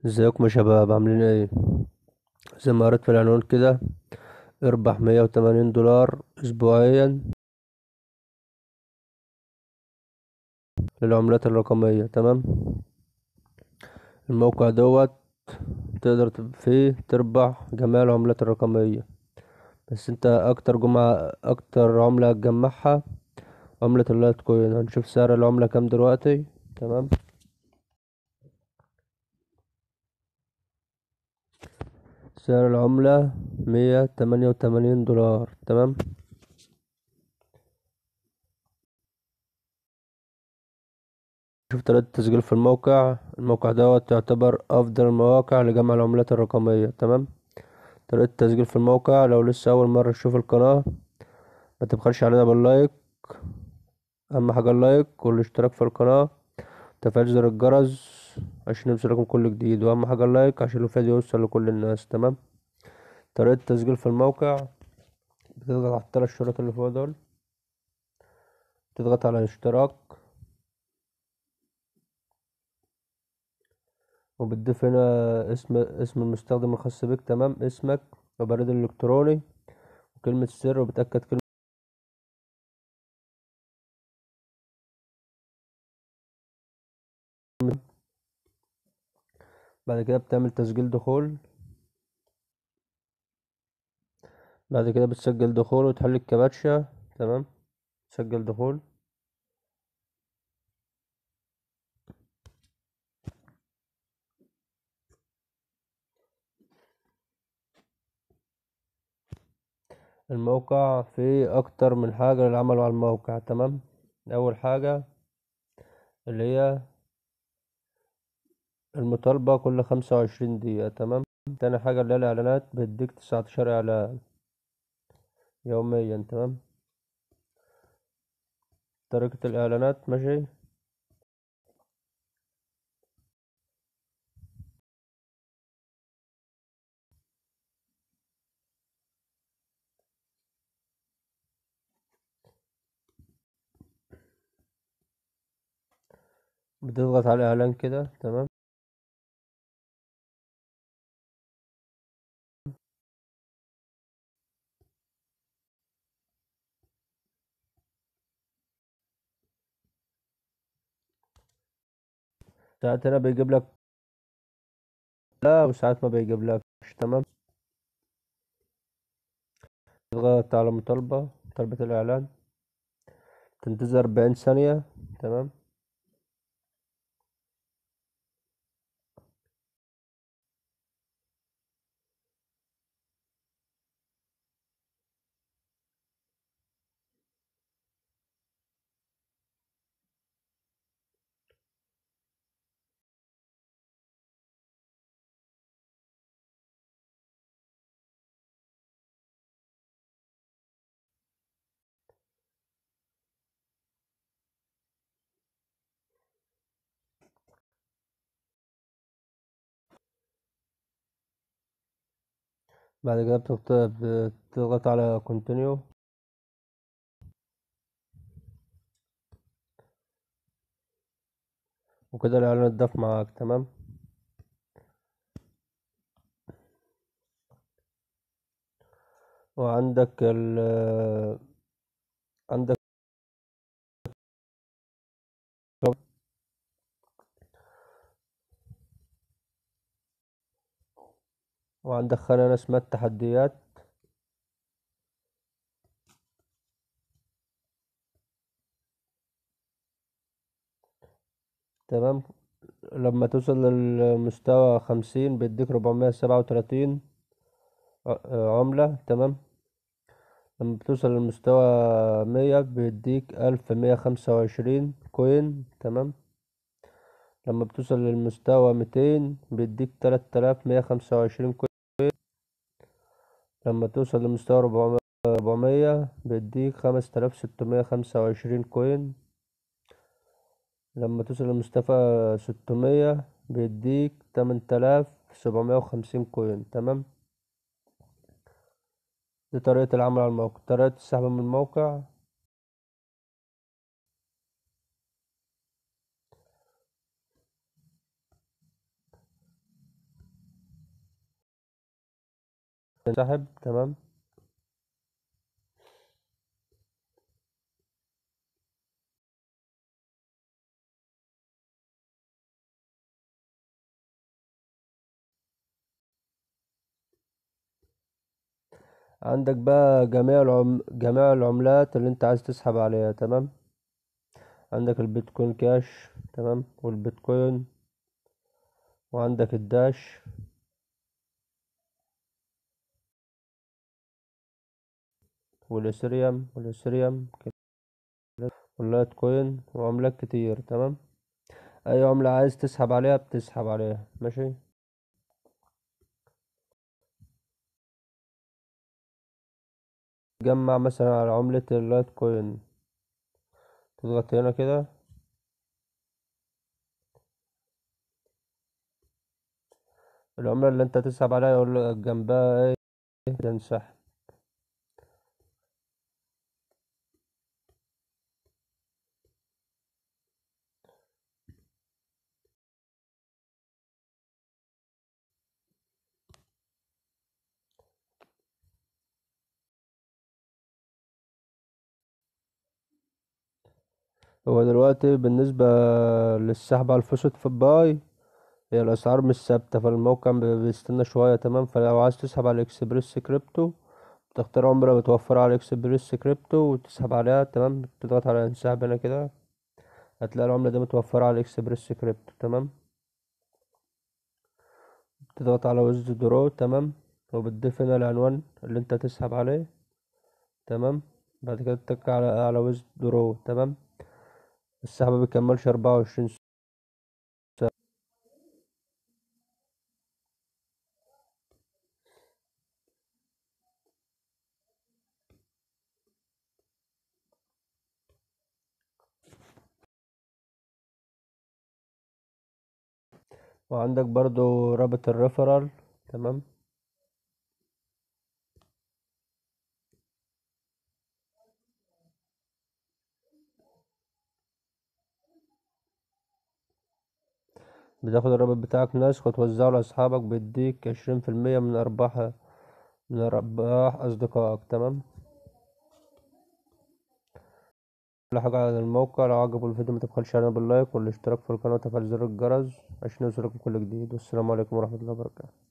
ازيكم يا شباب عاملين ايه زي ما قريت في العنوان كده اربح مية وتمانين دولار اسبوعيا للعملات الرقمية تمام الموقع دوت تقدر ت- فيه تربح جميع العملات الرقمية بس انت اكتر جمعة اكتر عملة هتجمعها عملة اللايت كوين هنشوف سعر العملة كام دلوقتي تمام سعر العملة مية تمانية وتمانين دولار تمام شوف طريقة التسجيل في الموقع الموقع دوت يعتبر أفضل المواقع لجمع العملات الرقمية تمام طريقة التسجيل في الموقع لو لسه أول مرة تشوف القناة ما تبخلش علينا باللايك أهم حاجة اللايك والاشتراك في القناة وتفعيل زر الجرس عشان يوصلكم كل جديد وأهم حاجة اللايك عشان الفيديو يوصل لكل الناس تمام طريقة التسجيل في الموقع بتضغط على التلات شروط اللي فوق دول تضغط على الاشتراك وبتضيف هنا اسم اسم المستخدم الخاص بك تمام اسمك وبريد الإلكتروني وكلمة سر وبتأكد كلمة بعد كده بتعمل تسجيل دخول بعد كده بتسجل دخول وتحل الكباتشا تمام تسجل دخول الموقع فيه أكتر من حاجة للعمل على الموقع تمام أول حاجة اللي هي المطالبة كل خمسة وعشرين دقيقة تمام تاني حاجة اللي هي الإعلانات بيديك تسعتاشر إعلان يوميا تمام طريقة الإعلانات ماشي بتضغط على الإعلان كده تمام ساعات هنا بيجيب لك لا وساعات ما بيجيب لكش تمام تضغط على مطالبة طلبة الإعلان تنتظر أربعين ثانية تمام بعد كده بتضغط بتضغط على continue وكده الإعلان اتضاف معاك تمام وعندك ال عندك وعندك خانة اسمها التحديات تمام لما توصل للمستوى خمسين بيديك ربعمية سبعة وتلاتين عملة تمام لما بتوصل للمستوى مية بيديك ألف مية خمسة وعشرين كوين تمام لما بتوصل للمستوى ميتين بيديك تلات آلاف مية خمسة وعشرين كوين لما توصل لمستوى ربعمية ربعمية بيديك خمس تلاف ستمية خمسة وعشرين كوين لما توصل لمستوى ستمية بيديك تمن تلاف سبعمية وخمسين كوين تمام دي طريقة العمل على الموقع طريقة السحب من الموقع تنسحب تمام عندك بقى جميع العم... جميع العملات اللي انت عايز تسحب عليها تمام عندك البيتكوين كاش تمام والبيتكوين وعندك الداش والاثريوم والاثريوم واللايت كوين وعملات كتير تمام اي عملة عايز تسحب عليها بتسحب عليها ماشي جمع مثلا على عملة اللايت كوين تضغط هنا كده العملة اللي انت تسحب عليها يقول لك جنبها ايه تنسحب هو دلوقتي بالنسبة للسحب على الفوسيت في باي هي الأسعار مش ثابتة فالموقع بي- بيستنى شوية تمام فلو عايز تسحب على الإكسبريس كريبتو تختار عملة متوفرة على الإكسبريس كريبتو وتسحب عليها تمام تضغط على انسحاب هنا كده هتلاقي العملة دي متوفرة على الإكسبريس كريبتو تمام تضغط على ويز درو تمام وبتضيف هنا العنوان اللي انت تسحب عليه تمام بعد كده تتك على على ويز درو تمام السحب مبيكملش أربعة وعشرين ساعة وعندك برضو رابط الريفرال تمام بتاخد الرابط بتاعك نسخ وتوزعه لأصحابك بيديك عشرين في المية من أرباح من أرباح أصدقائك تمام كل حاجة على الموقع لو عجبوا الفيديو متبخلش علينا باللايك والاشتراك في القناة وتفعيل زر الجرس عشان يوصلكم كل جديد والسلام عليكم ورحمة الله وبركاته